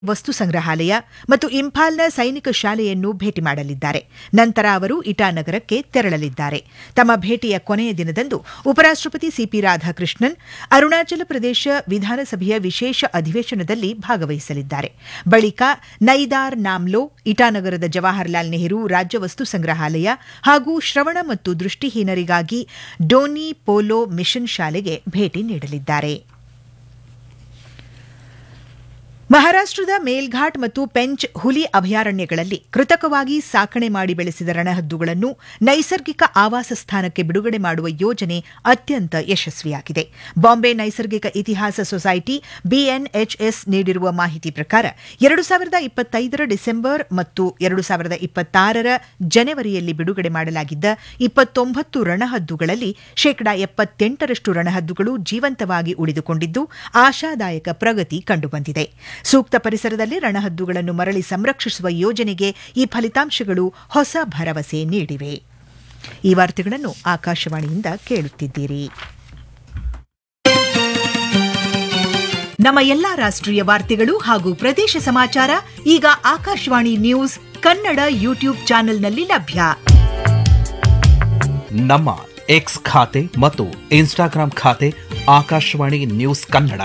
ವಸ್ತು ಸಂಗ್ರಹಾಲಯ ಮತ್ತು ಇಂಫಾಲ್ನ ಸೈನಿಕ ಶಾಲೆಯನ್ನು ಭೇಟಿ ಮಾಡಲಿದ್ದಾರೆ ನಂತರ ಅವರು ಇಟಾನಗರಕ್ಕೆ ತೆರಳಲಿದ್ದಾರೆ ತಮ್ಮ ಭೇಟಿಯ ಕೊನೆಯ ದಿನದಂದು ಉಪರಾಷ್ಟಪತಿ ಸಿಪಿ ರಾಧಾಕೃಷ್ಣನ್ ಅರುಣಾಚಲ ಪ್ರದೇಶ ವಿಧಾನಸಭೆಯ ವಿಶೇಷ ಅಧಿವೇಶನದಲ್ಲಿ ಭಾಗವಹಿಸಲಿದ್ದಾರೆ ಬಳಿಕ ನೈದಾರ್ ನಾಮ್ಲೋ ಇಟಾನಗರದ ಜವಾಹರಲಾಲ್ ನೆಹರು ರಾಜ್ಯ ವಸ್ತು ಸಂಗ್ರಹಾಲಯ ಹಾಗೂ ಶ್ರವಣ ಮತ್ತು ದೃಷ್ಟಿಹೀನರಿಗಾಗಿ ಡೋನಿ ಪೋಲೋ ಮಿಷನ್ ಶಾಲೆಗೆ ಭೇಟಿ ನೀಡಲಿದ್ದಾರೆ ಮಹಾರಾಷ್ಟದ ಮೇಲ್ಘಾಟ್ ಮತ್ತು ಪೆಂಚ್ ಹುಲಿ ಅಭಯಾರಣ್ಯಗಳಲ್ಲಿ ಕೃತಕವಾಗಿ ಸಾಕಣೆ ಮಾಡಿ ಬೆಳೆಸಿದ ರಣಹದ್ದುಗಳನ್ನು ನೈಸರ್ಗಿಕ ಆವಾಸ ಸ್ಥಾನಕ್ಕೆ ಬಿಡುಗಡೆ ಮಾಡುವ ಯೋಜನೆ ಅತ್ಯಂತ ಯಶಸ್ವಿಯಾಗಿದೆ ಬಾಂಬೆ ನೈಸರ್ಗಿಕ ಇತಿಹಾಸ ಸೊಸೈಟಿ ಬಿಎನ್ಎಚ್ಎಸ್ ನೀಡಿರುವ ಮಾಹಿತಿ ಪ್ರಕಾರ ಎರಡು ಸಾವಿರದ ಇಪ್ಪತ್ತೈದರ ಡಿಸೆಂಬರ್ ಮತ್ತು ಎರಡು ಸಾವಿರದ ಇಪ್ಪತ್ತಾರರ ಜನವರಿಯಲ್ಲಿ ಬಿಡುಗಡೆ ಮಾಡಲಾಗಿದ್ದ ಇಪ್ಪತ್ತೊಂಬತ್ತು ರಣಹದ್ದುಗಳಲ್ಲಿ ಶೇಕಡಾ ಎಪ್ಪತ್ತೆಂಟರಷ್ಟು ರಣಹದ್ದುಗಳು ಜೀವಂತವಾಗಿ ಉಳಿದುಕೊಂಡಿದ್ದು ಆಶಾದಾಯಕ ಪ್ರಗತಿ ಕಂಡುಬಂದಿದೆ ಸೂಕ್ತ ಪರಿಸರದಲ್ಲಿ ರಣಹದ್ದುಗಳನ್ನು ಮರಳಿ ಸಂರಕ್ಷಿಸುವ ಯೋಜನೆಗೆ ಈ ಫಲಿತಾಂಶಗಳು ಹೊಸ ಭರವಸೆ ನೀಡಿವೆ ಈ ವಾರ್ತೆಗಳನ್ನು ಆಕಾಶವಾಣಿಯಿಂದ ಕೇಳುತ್ತಿದ್ದೀರಿ ನಮ್ಮ ಎಲ್ಲಾ ರಾಷ್ಟ್ರೀಯ ವಾರ್ತೆಗಳು ಹಾಗೂ ಪ್ರದೇಶ ಸಮಾಚಾರ ಈಗ ಆಕಾಶವಾಣಿ ನ್ಯೂಸ್ ಕನ್ನಡ ಯೂಟ್ಯೂಬ್ ಚಾನೆಲ್ನಲ್ಲಿ ಲಭ್ಯ ನಮ್ಮ ಎಕ್ಸ್ ಖಾತೆ ಮತ್ತು ಇನ್ಸ್ಟಾಗ್ರಾಂ ಖಾತೆ ಆಕಾಶವಾಣಿ ನ್ಯೂಸ್ ಕನ್ನಡ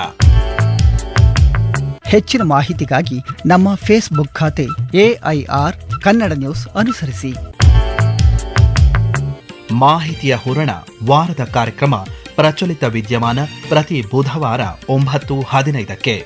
ಹೆಚ್ಚಿನ ಮಾಹಿತಿಗಾಗಿ ನಮ್ಮ ಫೇಸ್ಬುಕ್ ಖಾತೆ ಎಐಆರ್ ಕನ್ನಡ ನ್ಯೂಸ್ ಅನುಸರಿಸಿ ಮಾಹಿತಿಯ ಹೂರಣ ವಾರದ ಕಾರ್ಯಕ್ರಮ ಪ್ರಚಲಿತ ವಿದ್ಯಮಾನ ಪ್ರತಿ ಬುಧವಾರ ಒಂಬತ್ತು ಹದಿನೈದಕ್ಕೆ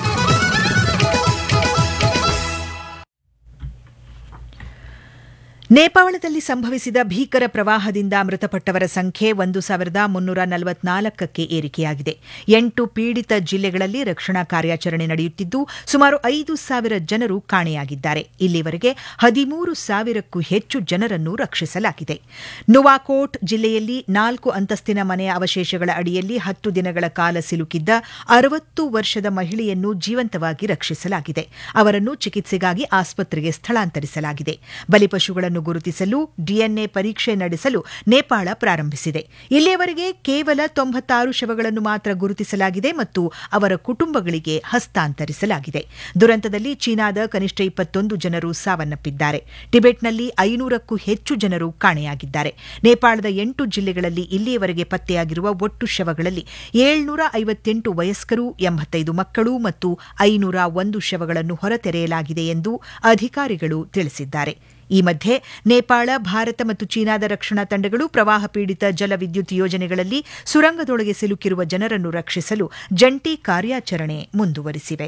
ನೇಪಾಳದಲ್ಲಿ ಸಂಭವಿಸಿದ ಭೀಕರ ಪ್ರವಾಹದಿಂದ ಮೃತಪಟ್ಟವರ ಸಂಖ್ಯೆ ಒಂದು ಸಾವಿರದ ಮುನ್ನೂರ ನಲವತ್ನಾಲ್ಕಕ್ಕೆ ಏರಿಕೆಯಾಗಿದೆ ಎಂಟು ಪೀಡಿತ ಜಿಲ್ಲೆಗಳಲ್ಲಿ ರಕ್ಷಣಾ ಕಾರ್ಯಾಚರಣೆ ನಡೆಯುತ್ತಿದ್ದು ಸುಮಾರು ಐದು ಸಾವಿರ ಜನರು ಕಾಣೆಯಾಗಿದ್ದಾರೆ ಇಲ್ಲಿವರೆಗೆ ಹದಿಮೂರು ಸಾವಿರಕ್ಕೂ ಹೆಚ್ಚು ಜನರನ್ನು ರಕ್ಷಿಸಲಾಗಿದೆ ನುವಾಕೋಟ್ ಜಿಲ್ಲೆಯಲ್ಲಿ ನಾಲ್ಕು ಅಂತಸ್ತಿನ ಮನೆಯ ಅವಶೇಷಗಳ ಅಡಿಯಲ್ಲಿ ಹತ್ತು ದಿನಗಳ ಕಾಲ ಸಿಲುಕಿದ್ದ ಅರವತ್ತು ವರ್ಷದ ಮಹಿಳೆಯನ್ನು ಜೀವಂತವಾಗಿ ರಕ್ಷಿಸಲಾಗಿದೆ ಅವರನ್ನು ಚಿಕಿತ್ಸೆಗಾಗಿ ಆಸ್ಪತ್ರೆಗೆ ಸ್ಥಳಾಂತರಿಸಲಾಗಿದೆ ಬಲಿಪಶುಗಳನ್ನು ಗುರುತಿಸಲು ಡಿಎನ್ಎ ಪರೀಕ್ಷೆ ನಡೆಸಲು ನೇಪಾಳ ಪ್ರಾರಂಭಿಸಿದೆ ಇಲ್ಲಿಯವರೆಗೆ ಕೇವಲ ತೊಂಬತ್ತಾರು ಶವಗಳನ್ನು ಮಾತ್ರ ಗುರುತಿಸಲಾಗಿದೆ ಮತ್ತು ಅವರ ಕುಟುಂಬಗಳಿಗೆ ಹಸ್ತಾಂತರಿಸಲಾಗಿದೆ ದುರಂತದಲ್ಲಿ ಚೀನಾದ ಕನಿಷ್ಠ ಇಪ್ಪತ್ತೊಂದು ಜನರು ಸಾವನ್ನಪ್ಪಿದ್ದಾರೆ ಟಿಬೆಟ್ನಲ್ಲಿ ಐನೂರಕ್ಕೂ ಹೆಚ್ಚು ಜನರು ಕಾಣೆಯಾಗಿದ್ದಾರೆ ನೇಪಾಳದ ಎಂಟು ಜಿಲ್ಲೆಗಳಲ್ಲಿ ಇಲ್ಲಿಯವರೆಗೆ ಪತ್ತೆಯಾಗಿರುವ ಒಟ್ಟು ಶವಗಳಲ್ಲಿ ಏಳ್ನೂರ ಐವತ್ತೆಂಟು ವಯಸ್ಕರು ಎಂಬತ್ತೈದು ಮಕ್ಕಳು ಮತ್ತು ಐನೂರ ಒಂದು ಶವಗಳನ್ನು ಹೊರತೆರೆಯಲಾಗಿದೆ ಎಂದು ಅಧಿಕಾರಿಗಳು ತಿಳಿಸಿದ್ದಾರೆ ಈ ಮಧ್ಯೆ ನೇಪಾಳ ಭಾರತ ಮತ್ತು ಚೀನಾದ ರಕ್ಷಣಾ ತಂಡಗಳು ಪ್ರವಾಹ ಪೀಡಿತ ಜಲವಿದ್ಯುತ್ ಯೋಜನೆಗಳಲ್ಲಿ ಸುರಂಗದೊಳಗೆ ಸಿಲುಕಿರುವ ಜನರನ್ನು ರಕ್ಷಿಸಲು ಜಂಟಿ ಕಾರ್ಯಾಚರಣೆ ಮುಂದುವರಿಸಿವೆ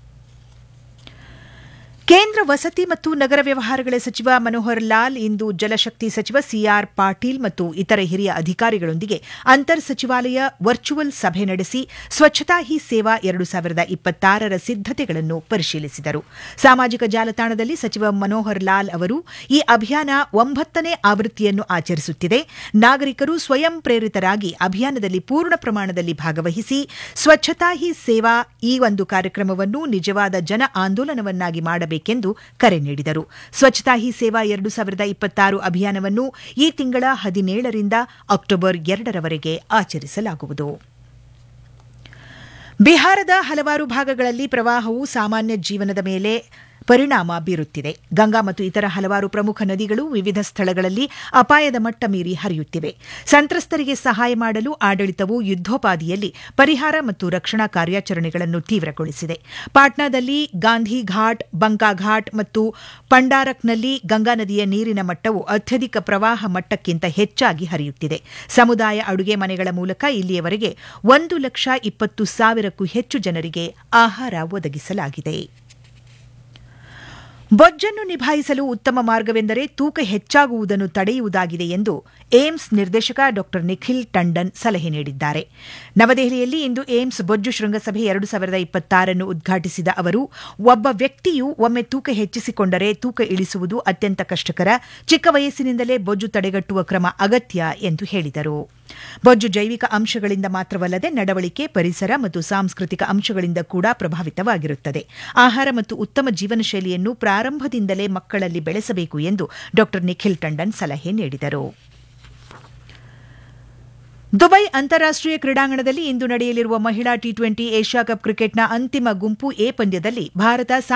ಕೇಂದ್ರ ವಸತಿ ಮತ್ತು ನಗರ ವ್ಯವಹಾರಗಳ ಸಚಿವ ಮನೋಹರ್ ಲಾಲ್ ಇಂದು ಜಲಶಕ್ತಿ ಸಚಿವ ಸಿಆರ್ ಪಾಟೀಲ್ ಮತ್ತು ಇತರ ಹಿರಿಯ ಅಧಿಕಾರಿಗಳೊಂದಿಗೆ ಅಂತರ್ ಸಚಿವಾಲಯ ವರ್ಚುವಲ್ ಸಭೆ ನಡೆಸಿ ಸ್ವಚ್ಛತಾ ಹಿ ಸೇವಾ ಎರಡು ಸಾವಿರದ ಇಪ್ಪತ್ತಾರರ ಸಿದ್ದತೆಗಳನ್ನು ಪರಿಶೀಲಿಸಿದರು ಸಾಮಾಜಿಕ ಜಾಲತಾಣದಲ್ಲಿ ಸಚಿವ ಮನೋಹರ್ ಲಾಲ್ ಅವರು ಈ ಅಭಿಯಾನ ಒಂಬತ್ತನೇ ಆವೃತ್ತಿಯನ್ನು ಆಚರಿಸುತ್ತಿದೆ ನಾಗರಿಕರು ಸ್ವಯಂ ಪ್ರೇರಿತರಾಗಿ ಅಭಿಯಾನದಲ್ಲಿ ಪೂರ್ಣ ಪ್ರಮಾಣದಲ್ಲಿ ಭಾಗವಹಿಸಿ ಸ್ವಚ್ಛತಾ ಹಿ ಸೇವಾ ಈ ಒಂದು ಕಾರ್ಯಕ್ರಮವನ್ನು ನಿಜವಾದ ಜನ ಆಂದೋಲನವನ್ನಾಗಿ ಮಾಡಬೇಕು ೆಂದು ಕರೆ ನೀಡಿದರು ಸ್ವಚ್ಛತಾ ಹಿ ಸೇವಾ ಎರಡು ಸಾವಿರದ ಇಪ್ಪತ್ತಾರು ಅಭಿಯಾನವನ್ನು ಈ ತಿಂಗಳ ಹದಿನೇಳರಿಂದ ಅಕ್ಟೋಬರ್ ಎರಡರವರೆಗೆ ಆಚರಿಸಲಾಗುವುದು ಬಿಹಾರದ ಹಲವಾರು ಭಾಗಗಳಲ್ಲಿ ಪ್ರವಾಹವು ಸಾಮಾನ್ಯ ಜೀವನದ ಮೇಲೆ ಪರಿಣಾಮ ಬೀರುತ್ತಿದೆ ಗಂಗಾ ಮತ್ತು ಇತರ ಹಲವಾರು ಪ್ರಮುಖ ನದಿಗಳು ವಿವಿಧ ಸ್ಥಳಗಳಲ್ಲಿ ಅಪಾಯದ ಮಟ್ಟ ಮೀರಿ ಹರಿಯುತ್ತಿವೆ ಸಂತ್ರಸ್ತರಿಗೆ ಸಹಾಯ ಮಾಡಲು ಆಡಳಿತವು ಯುದ್ದೋಪಾದಿಯಲ್ಲಿ ಪರಿಹಾರ ಮತ್ತು ರಕ್ಷಣಾ ಕಾರ್ಯಾಚರಣೆಗಳನ್ನು ತೀವ್ರಗೊಳಿಸಿದೆ ಪಾಟ್ನಾದಲ್ಲಿ ಗಾಂಧಿ ಘಾಟ್ ಬಂಕಾ ಘಾಟ್ ಮತ್ತು ಪಂಡಾರಕ್ನಲ್ಲಿ ಗಂಗಾ ನದಿಯ ನೀರಿನ ಮಟ್ಟವು ಅತ್ಯಧಿಕ ಪ್ರವಾಹ ಮಟ್ಟಕ್ಕಿಂತ ಹೆಚ್ಚಾಗಿ ಹರಿಯುತ್ತಿದೆ ಸಮುದಾಯ ಅಡುಗೆ ಮನೆಗಳ ಮೂಲಕ ಇಲ್ಲಿಯವರೆಗೆ ಒಂದು ಲಕ್ಷ ಇಪ್ಪತ್ತು ಸಾವಿರಕ್ಕೂ ಹೆಚ್ಚು ಜನರಿಗೆ ಆಹಾರ ಒದಗಿಸಲಾಗಿದೆ ಬೊಜ್ಜನ್ನು ನಿಭಾಯಿಸಲು ಉತ್ತಮ ಮಾರ್ಗವೆಂದರೆ ತೂಕ ಹೆಚ್ಚಾಗುವುದನ್ನು ತಡೆಯುವುದಾಗಿದೆ ಎಂದು ಏಮ್ಸ್ ನಿರ್ದೇಶಕ ಡಾ ನಿಖಿಲ್ ಟಂಡನ್ ಸಲಹೆ ನೀಡಿದ್ದಾರೆ ನವದೆಹಲಿಯಲ್ಲಿ ಇಂದು ಏಮ್ಸ್ ಬೊಜ್ಜು ಶೃಂಗಸಭೆ ಎರಡು ಸಾವಿರದ ಇಪ್ಪತ್ತಾರನ್ನು ಉದ್ಘಾಟಿಸಿದ ಅವರು ಒಬ್ಬ ವ್ಯಕ್ತಿಯು ಒಮ್ಮೆ ತೂಕ ಹೆಚ್ಚಿಸಿಕೊಂಡರೆ ತೂಕ ಇಳಿಸುವುದು ಅತ್ಯಂತ ಕಷ್ಟಕರ ಚಿಕ್ಕ ವಯಸ್ಸಿನಿಂದಲೇ ಬೊಜ್ಜು ತಡೆಗಟ್ಟುವ ಕ್ರಮ ಅಗತ್ಯ ಎಂದು ಹೇಳಿದರು ಬೊಜ್ಜು ಜೈವಿಕ ಅಂಶಗಳಿಂದ ಮಾತ್ರವಲ್ಲದೆ ನಡವಳಿಕೆ ಪರಿಸರ ಮತ್ತು ಸಾಂಸ್ಕೃತಿಕ ಅಂಶಗಳಿಂದ ಕೂಡ ಪ್ರಭಾವಿತವಾಗಿರುತ್ತದೆ ಆಹಾರ ಮತ್ತು ಉತ್ತಮ ಜೀವನ ಶೈಲಿಯನ್ನು ಪ್ರಾರಂಭದಿಂದಲೇ ಮಕ್ಕಳಲ್ಲಿ ಬೆಳೆಸಬೇಕು ಎಂದು ಡಾ ನಿಖಿಲ್ ಟಂಡನ್ ಸಲಹೆ ನೀಡಿದರು ದುಬೈ ಅಂತಾರಾಷ್ಟೀಯ ಕ್ರೀಡಾಂಗಣದಲ್ಲಿ ಇಂದು ನಡೆಯಲಿರುವ ಮಹಿಳಾ ಟಿ ಟ್ವೆಂಟಿ ಏಷ್ಯಾ ಕಪ್ ಕ್ರಿಕೆಟ್ನ ಅಂತಿಮ ಗುಂಪು ಎ ಪಂದ್ಯದಲ್ಲಿ ಭಾರತ